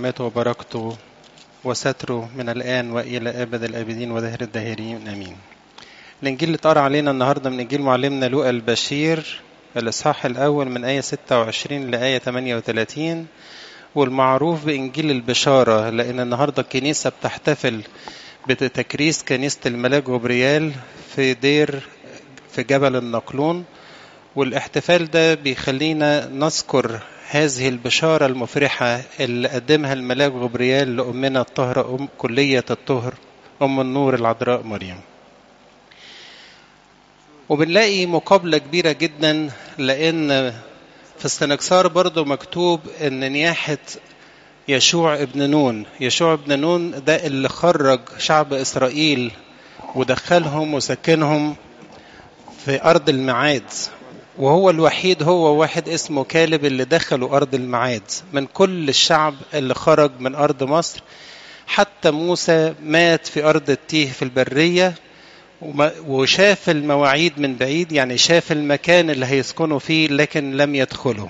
ورحمته وبركته وستره من الآن وإلى أبد الآبدين ودهر الداهرين آمين الإنجيل اللي اتقرأ علينا النهاردة من إنجيل معلمنا لوقا البشير الإصحاح الأول من آية 26 لآية 38 والمعروف بإنجيل البشارة لأن النهاردة الكنيسة بتحتفل بتكريس كنيسة الملاك جبريال في دير في جبل النقلون والاحتفال ده بيخلينا نذكر هذه البشارة المفرحة اللي قدمها الملاك جبريال لأمنا الطاهرة أم كلية الطهر أم النور العذراء مريم وبنلاقي مقابلة كبيرة جدا لأن في السنكسار برضو مكتوب أن نياحة يشوع ابن نون يشوع ابن نون ده اللي خرج شعب إسرائيل ودخلهم وسكنهم في أرض المعاد وهو الوحيد هو واحد اسمه كالب اللي دخلوا أرض المعاد من كل الشعب اللي خرج من أرض مصر حتى موسى مات في أرض التيه في البرية وشاف المواعيد من بعيد يعني شاف المكان اللي هيسكنوا فيه لكن لم يدخلوا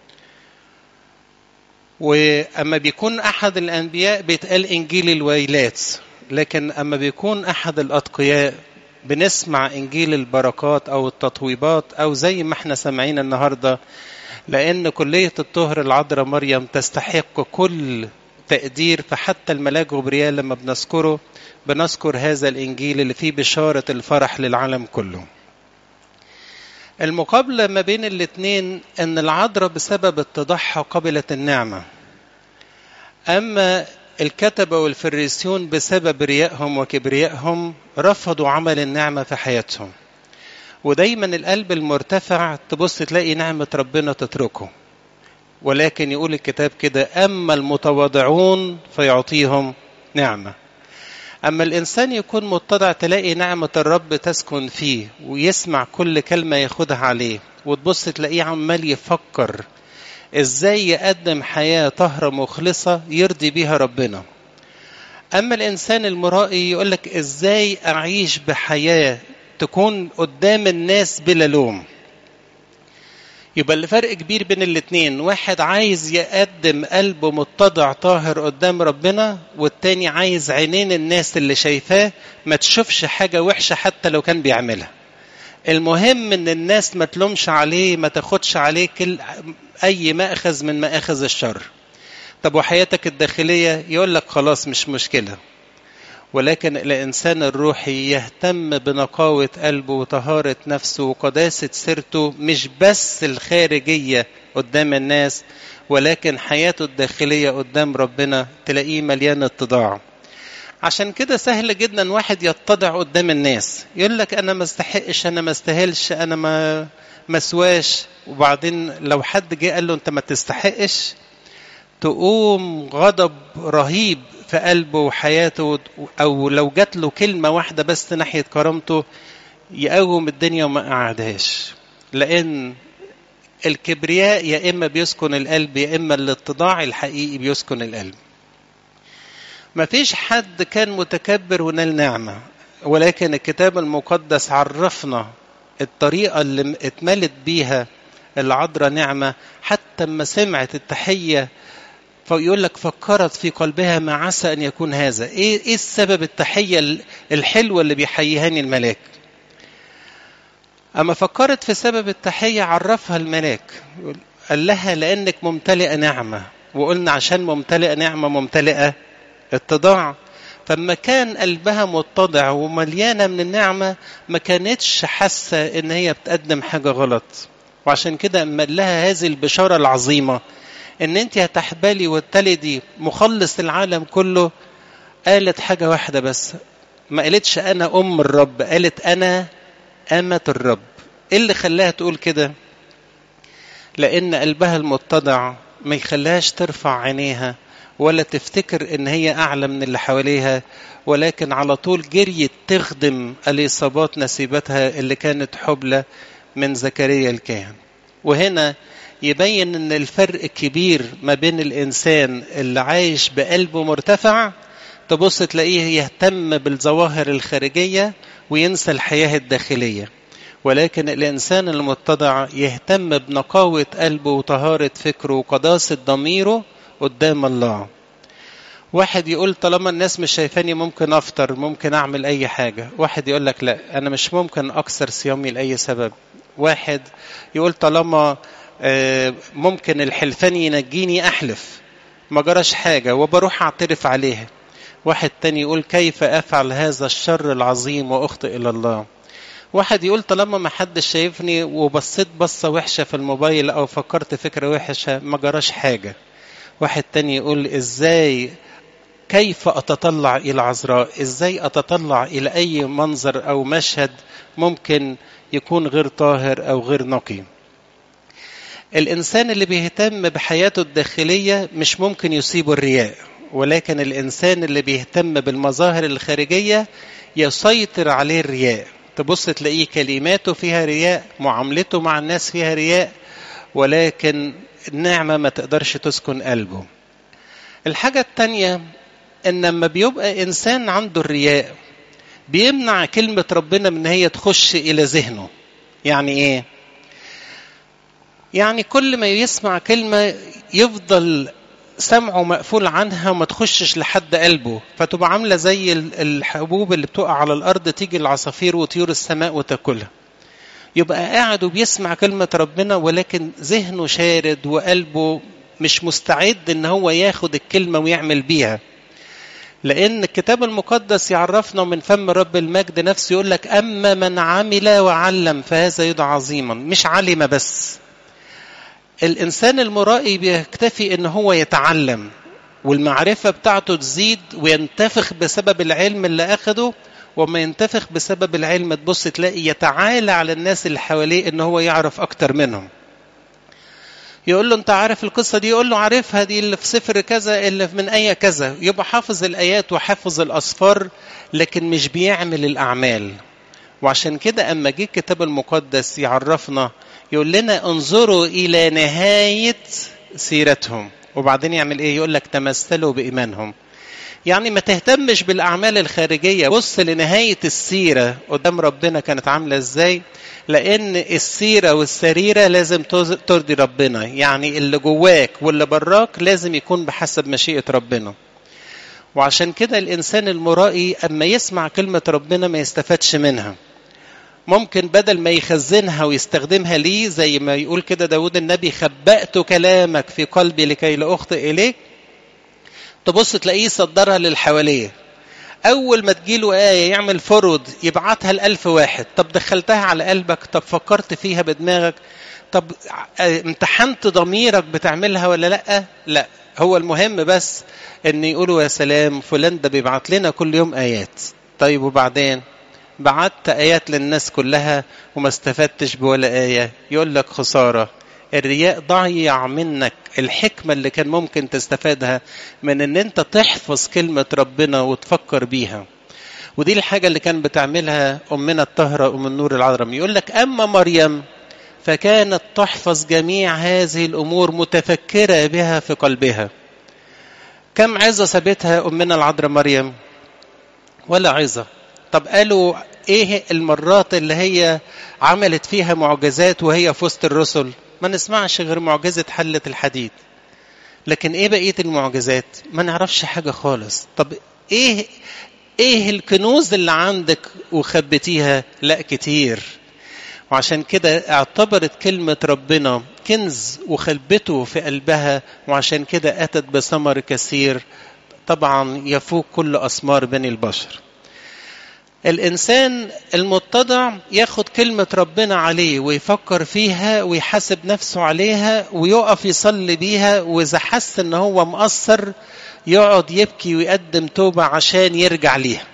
وأما بيكون أحد الأنبياء بيتقال إنجيل الويلات لكن أما بيكون أحد الأتقياء بنسمع إنجيل البركات أو التطويبات أو زي ما احنا سامعين النهاردة لأن كلية الطهر العذراء مريم تستحق كل تقدير فحتى الملاك جبريال لما بنذكره بنذكر هذا الإنجيل اللي فيه بشارة الفرح للعالم كله المقابلة ما بين الاثنين أن العذراء بسبب اتضاعها قبلت النعمة أما الكتبة والفريسيون بسبب ريائهم وكبريائهم رفضوا عمل النعمة في حياتهم ودايما القلب المرتفع تبص تلاقي نعمة ربنا تتركه ولكن يقول الكتاب كده أما المتواضعون فيعطيهم نعمة أما الإنسان يكون متضع تلاقي نعمة الرب تسكن فيه ويسمع كل كلمة ياخدها عليه وتبص تلاقيه عمال يفكر ازاي يقدم حياة طهرة مخلصة يرضي بيها ربنا أما الإنسان المرائي يقولك ازاي أعيش بحياة تكون قدام الناس بلا لوم يبقى اللي فرق كبير بين الاتنين واحد عايز يقدم قلبه متضع طاهر قدام ربنا والتاني عايز عينين الناس اللي شايفاه ما تشوفش حاجة وحشة حتى لو كان بيعملها المهم ان الناس ما تلومش عليه ما تاخدش عليه كل اي ماخذ من ماخذ الشر طب وحياتك الداخليه يقول لك خلاص مش مشكله ولكن الانسان الروحي يهتم بنقاوه قلبه وطهاره نفسه وقداسه سيرته مش بس الخارجيه قدام الناس ولكن حياته الداخليه قدام ربنا تلاقيه مليان اتضاع عشان كده سهل جدا واحد يتضع قدام الناس يقول لك انا ما استحقش انا ما استاهلش انا ما مسواش وبعدين لو حد جه قال له انت ما تستحقش تقوم غضب رهيب في قلبه وحياته او لو جات له كلمه واحده بس ناحيه كرامته يقوم الدنيا وما قعدهاش لان الكبرياء يا اما بيسكن القلب يا اما الاتضاع الحقيقي بيسكن القلب ما فيش حد كان متكبر ونال نعمة ولكن الكتاب المقدس عرفنا الطريقة اللي اتملت بيها العذراء نعمة حتى ما سمعت التحية فيقول لك فكرت في قلبها ما عسى أن يكون هذا إيه, إيه السبب التحية الحلوة اللي بيحييهاني الملاك أما فكرت في سبب التحية عرفها الملاك قال لها لأنك ممتلئة نعمة وقلنا عشان ممتلئة نعمة ممتلئة اتضاع فما كان قلبها متضع ومليانة من النعمة ما كانتش حاسة ان هي بتقدم حاجة غلط وعشان كده اما لها هذه البشارة العظيمة ان انت هتحبلي وتلدي مخلص العالم كله قالت حاجة واحدة بس ما قالتش انا ام الرب قالت انا امة الرب ايه اللي خلاها تقول كده لان قلبها المتضع ما يخليهاش ترفع عينيها ولا تفتكر ان هي اعلى من اللي حواليها ولكن على طول جريت تخدم اليصابات نسيبتها اللي كانت حبلى من زكريا الكاهن وهنا يبين ان الفرق كبير ما بين الانسان اللي عايش بقلبه مرتفع تبص تلاقيه يهتم بالظواهر الخارجيه وينسى الحياه الداخليه ولكن الانسان المتضع يهتم بنقاوه قلبه وطهاره فكره وقداسه ضميره قدام الله واحد يقول طالما الناس مش شايفاني ممكن افطر ممكن اعمل اي حاجة واحد يقول لك لا انا مش ممكن اكسر صيامي لاي سبب واحد يقول طالما ممكن الحلفان ينجيني احلف ما جراش حاجة وبروح اعترف عليها واحد تاني يقول كيف افعل هذا الشر العظيم واخطئ الى الله واحد يقول طالما ما حدش شايفني وبصيت بصة وحشة في الموبايل او فكرت فكرة وحشة ما جراش حاجة واحد تاني يقول ازاي كيف أتطلع إلى عذراء إزاي أتطلع إلى أي منظر أو مشهد ممكن يكون غير طاهر أو غير نقي الإنسان اللي بيهتم بحياته الداخلية مش ممكن يصيبه الرياء ولكن الإنسان اللي بيهتم بالمظاهر الخارجية يسيطر عليه الرياء تبص تلاقيه كلماته فيها رياء معاملته مع الناس فيها رياء ولكن النعمة ما تقدرش تسكن قلبه الحاجة التانية ان لما بيبقى انسان عنده الرياء بيمنع كلمة ربنا من هي تخش الى ذهنه يعني ايه يعني كل ما يسمع كلمة يفضل سمعه مقفول عنها وما تخشش لحد قلبه فتبقى عاملة زي الحبوب اللي بتقع على الأرض تيجي العصافير وطيور السماء وتاكلها يبقى قاعد وبيسمع كلمة ربنا ولكن ذهنه شارد وقلبه مش مستعد ان هو ياخد الكلمة ويعمل بيها لأن الكتاب المقدس يعرفنا من فم رب المجد نفسه يقول لك أما من عمل وعلم فهذا يدعى عظيما مش علم بس الإنسان المرائي بيكتفي إن هو يتعلم والمعرفة بتاعته تزيد وينتفخ بسبب العلم اللي أخده وما ينتفخ بسبب العلم تبص تلاقي يتعالى على الناس اللي حواليه إن هو يعرف أكتر منهم يقول له انت عارف القصة دي يقول له عارفها دي اللي في سفر كذا اللي من أي كذا يبقى حافظ الآيات وحافظ الأصفار لكن مش بيعمل الأعمال وعشان كده أما جه الكتاب المقدس يعرفنا يقول لنا انظروا إلى نهاية سيرتهم وبعدين يعمل إيه يقول لك تمثلوا بإيمانهم يعني ما تهتمش بالأعمال الخارجية بص لنهاية السيرة قدام ربنا كانت عاملة إزاي لأن السيرة والسريرة لازم ترضي ربنا يعني اللي جواك واللي براك لازم يكون بحسب مشيئة ربنا وعشان كده الإنسان المرائي أما يسمع كلمة ربنا ما يستفادش منها ممكن بدل ما يخزنها ويستخدمها ليه زي ما يقول كده داود النبي خبأت كلامك في قلبي لكي لا أخطئ إليك تبص تلاقيه صدرها للي حواليه أول ما تجيله آية يعمل فرد يبعتها لألف واحد طب دخلتها على قلبك طب فكرت فيها بدماغك طب امتحنت ضميرك بتعملها ولا لأ لا هو المهم بس ان يقولوا يا سلام فلان ده بيبعت لنا كل يوم آيات طيب وبعدين بعت آيات للناس كلها وما استفدتش بولا آية يقول لك خسارة الرياء ضيع منك الحكمة اللي كان ممكن تستفادها من ان انت تحفظ كلمة ربنا وتفكر بيها ودي الحاجة اللي كان بتعملها أمنا الطاهرة أم النور العذراء يقول لك أما مريم فكانت تحفظ جميع هذه الأمور متفكرة بها في قلبها كم عظة سابتها أمنا العذراء مريم ولا عظة طب قالوا ايه المرات اللي هي عملت فيها معجزات وهي في وسط الرسل ما نسمعش غير معجزة حلة الحديد لكن ايه بقية المعجزات ما نعرفش حاجة خالص طب ايه ايه الكنوز اللي عندك وخبتيها لا كتير وعشان كده اعتبرت كلمة ربنا كنز وخلبته في قلبها وعشان كده أتت بثمر كثير طبعا يفوق كل أثمار بني البشر الإنسان المتضع ياخد كلمة ربنا عليه ويفكر فيها ويحاسب نفسه عليها ويقف يصلي بيها وإذا حس إن هو مقصر يقعد يبكي ويقدم توبة عشان يرجع ليها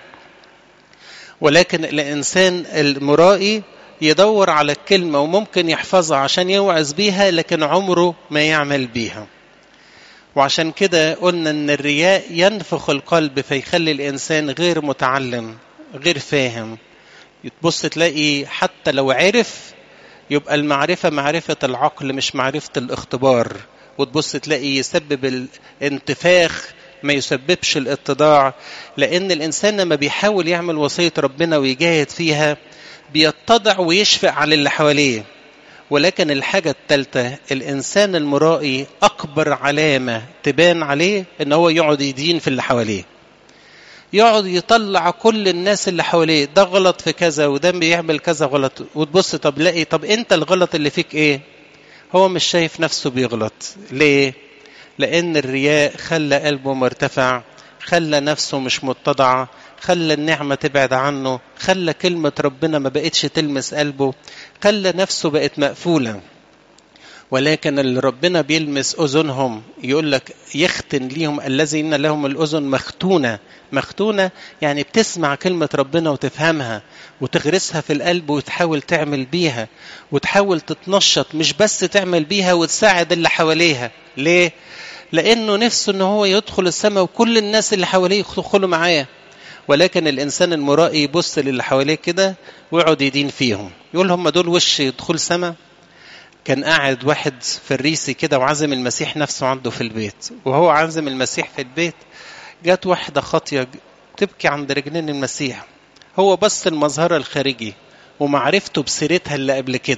ولكن الإنسان المرائي يدور على الكلمة وممكن يحفظها عشان يوعظ بيها لكن عمره ما يعمل بيها وعشان كده قلنا ان الرياء ينفخ القلب فيخلي الانسان غير متعلم غير فاهم تبص تلاقي حتى لو عرف يبقى المعرفة معرفة العقل مش معرفة الاختبار وتبص تلاقي يسبب الانتفاخ ما يسببش الاتضاع لأن الإنسان لما بيحاول يعمل وصية ربنا ويجاهد فيها بيتضع ويشفق على اللي حواليه ولكن الحاجة الثالثة الإنسان المرائي أكبر علامة تبان عليه إن هو يقعد يدين في اللي حواليه يقعد يطلع كل الناس اللي حواليه ده غلط في كذا وده بيعمل كذا غلط وتبص طب لاقي طب انت الغلط اللي فيك ايه هو مش شايف نفسه بيغلط ليه لان الرياء خلى قلبه مرتفع خلى نفسه مش متضعة خلى النعمة تبعد عنه خلى كلمة ربنا ما بقتش تلمس قلبه خلى نفسه بقت مقفولة ولكن اللي ربنا بيلمس أذنهم يقول لك يختن ليهم الذين لهم الأذن مختونة مختونة يعني بتسمع كلمة ربنا وتفهمها وتغرسها في القلب وتحاول تعمل بيها وتحاول تتنشط مش بس تعمل بيها وتساعد اللي حواليها ليه؟ لأنه نفسه أنه هو يدخل السماء وكل الناس اللي حواليه يدخلوا معاه ولكن الإنسان المرائي يبص للي حواليه كده ويقعد يدين فيهم يقول هم دول وش يدخل سماء كان قاعد واحد فريسي كده وعزم المسيح نفسه عنده في البيت وهو عازم المسيح في البيت جت واحدة خاطية تبكي عند رجلين المسيح هو بص المظهر الخارجي ومعرفته بسيرتها اللي قبل كده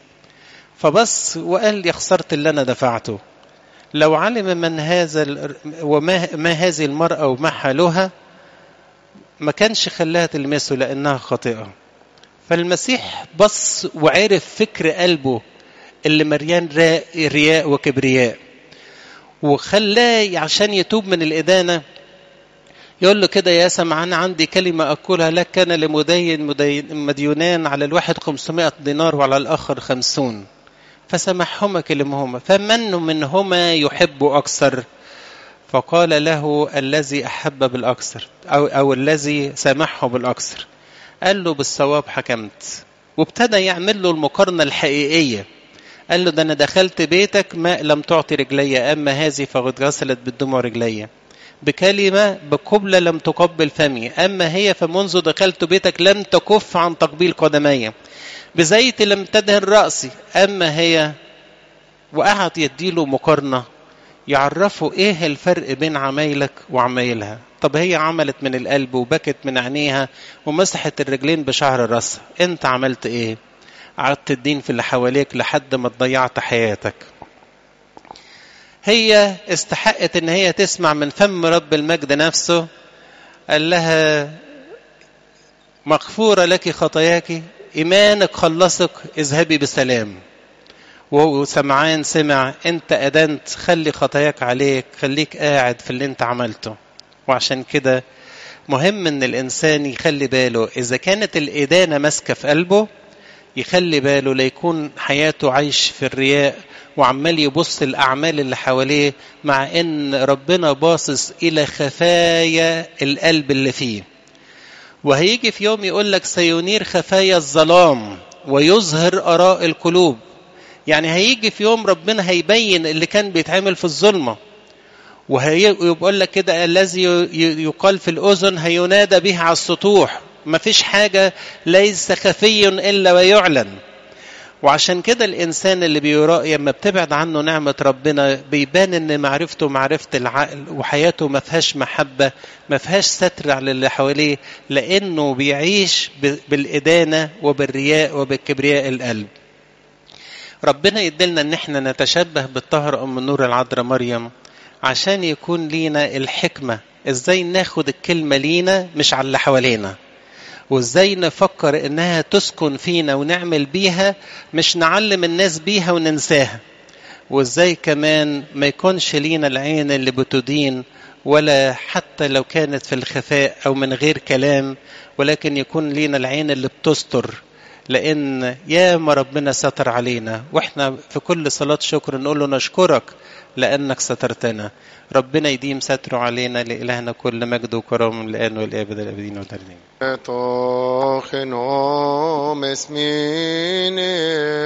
فبص وقال يا خسرت اللي انا دفعته لو علم من هذا وما ما هذه المرأة وما حالها ما كانش خلاها تلمسه لأنها خاطئة فالمسيح بص وعرف فكر قلبه اللي مليان رياء وكبرياء وخلاه عشان يتوب من الإدانة يقول له كده يا سمعان عندي كلمة أقولها لك كان لمدين مديونان على الواحد 500 دينار وعلى الآخر خمسون فسمحهما كلمهما فمن منهما يحب أكثر فقال له الذي أحب بالأكثر أو, أو الذي سامحه بالأكثر قال له بالصواب حكمت وابتدى يعمل له المقارنة الحقيقية قال له ده أنا دخلت بيتك ما لم تعطي رجلي أما هذه فقد غسلت بالدموع رجلي بكلمة بقبلة لم تقبل فمي أما هي فمنذ دخلت بيتك لم تكف عن تقبيل قدمي بزيت لم تدهن رأسي أما هي وقعد يديله مقارنة يعرفوا ايه الفرق بين عمايلك وعمايلها طب هي عملت من القلب وبكت من عينيها ومسحت الرجلين بشعر راسها انت عملت ايه قعدت الدين في اللي حواليك لحد ما ضيعت حياتك هي استحقت ان هي تسمع من فم رب المجد نفسه قال لها مغفورة لك خطاياك إيمانك خلصك اذهبي بسلام وسمعان سمع انت أدنت خلي خطاياك عليك خليك قاعد في اللي انت عملته وعشان كده مهم ان الانسان يخلي باله اذا كانت الادانه ماسكه في قلبه يخلي باله ليكون حياته عايش في الرياء وعمال يبص الاعمال اللي حواليه مع ان ربنا باصص الى خفايا القلب اللي فيه وهيجي في يوم يقول لك سينير خفايا الظلام ويظهر اراء القلوب يعني هيجي في يوم ربنا هيبين اللي كان بيتعمل في الظلمه ويقول لك كده الذي يقال في الأذن هينادى به على السطوح ما فيش حاجة ليس خفي إلا ويعلن وعشان كده الإنسان اللي بيرائي لما بتبعد عنه نعمة ربنا بيبان إن معرفته معرفة العقل وحياته ما فيهاش محبة ما فيهاش ستر على اللي حواليه لأنه بيعيش بالإدانة وبالرياء وبالكبرياء القلب ربنا يدلنا إن احنا نتشبه بالطهر أم النور العذراء مريم عشان يكون لينا الحكمة ازاي ناخد الكلمة لينا مش على اللي حوالينا وازاي نفكر انها تسكن فينا ونعمل بيها مش نعلم الناس بيها وننساها وازاي كمان ما يكونش لينا العين اللي بتدين ولا حتى لو كانت في الخفاء او من غير كلام ولكن يكون لينا العين اللي بتستر لان يا ما ربنا ستر علينا واحنا في كل صلاة شكر نقول له نشكرك لأنك سترتنا ربنا يديم ستره علينا لإلهنا كل مجد وكرم الآن والآبد الأبدين وترنيم Tochen om esmine